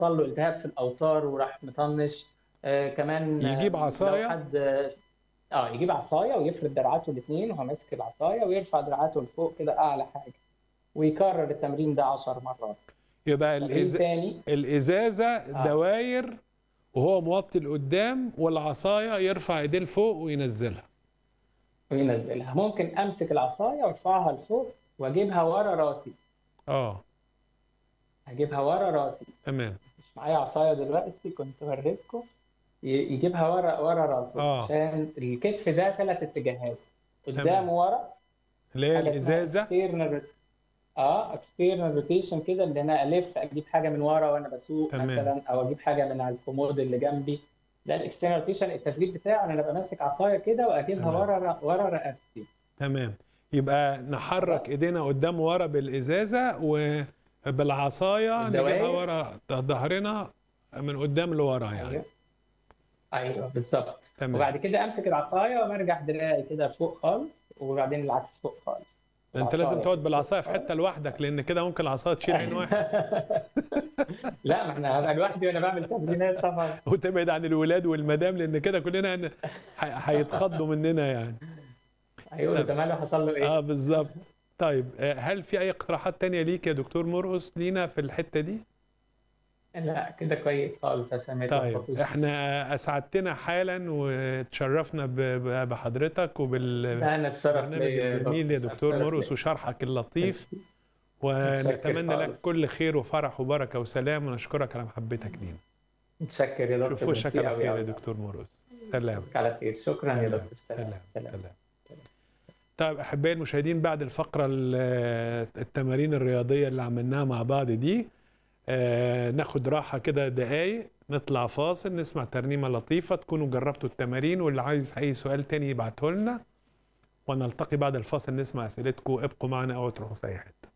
حصل له التهاب في الاوتار وراح مطنش آه كمان يجيب لو عصاية؟ حد اه يجيب عصايه ويفرد دراعاته الاثنين وهو ماسك العصايه ويرفع دراعاته لفوق كده اعلى حاجه ويكرر التمرين ده 10 مرات يبقى تمرين الإز... تاني الازازه آه. دواير وهو موطي لقدام والعصايه يرفع ايديه لفوق وينزلها وينزلها ممكن امسك العصايه وارفعها لفوق واجيبها ورا راسي اه هجيبها ورا راسي تمام مش معايا عصايه دلوقتي كنت وريتكم ي- يجيبها ورا ورا راسه آه. عشان الكتف ده ثلاث اتجاهات تمام. قدام ورا اللي هي حاجه اسمها الازازه external اه external روتيشن كده ان انا الف اجيب حاجه من ورا وانا بسوق تمام. مثلا او اجيب حاجه من على الكومود اللي جنبي ده الاكسترنال روتيشن التدريب بتاعه ان انا ابقى ماسك عصايه كده واجيبها تمام. ورا ورا رقبتي تمام يبقى نحرك ايدينا قدام ورا بالازازه وبالعصايه نجيبها الدوائر. ورا ظهرنا من قدام لورا يعني ايوه ايوه بالظبط تمام. وبعد كده امسك العصايه وارجع دراعي كده فوق خالص وبعدين العكس فوق خالص ده انت لازم العصاية تقعد بالعصايه في فوق حته لوحدك لان كده ممكن العصايه تشيل عين واحد لا ما احنا هبقى لوحدي وانا بعمل تمرينات طبعا وتبعد عن الولاد والمدام لان كده كلنا هن- هي- هيتخضوا مننا يعني هيقولوا ده ماله حصل له ايه؟ اه بالظبط طيب آه، هل في اي اقتراحات تانية ليك يا دكتور مرقص لينا في الحته دي لا كده كويس خالص عشان ما طيب يتلخبطوش احنا اسعدتنا حالا وتشرفنا ب- ب- بحضرتك وبال ده انا الشرف برنامج ليا الجميل يا دكتور الشرف مرقص ليا. وشرحك اللطيف متشكر ونتمنى لك خالص. كل خير وفرح وبركه وسلام ونشكرك على محبتك لينا متشكر يا دكتور شوف وشك ميرسي على أوي خير يا أوي. دكتور مرقص سلام أشوفك على خير شكرا يا سلام دكتور سلام سلام سلام سلام طيب احبائي المشاهدين بعد الفقره ال- التمارين الرياضيه اللي عملناها مع بعض دي آه، ناخد راحه كده دقايق نطلع فاصل نسمع ترنيمه لطيفه تكونوا جربتوا التمارين واللي عايز اي سؤال تاني يبعته لنا ونلتقي بعد الفاصل نسمع اسئلتكم ابقوا معنا او تروحوا في اي حته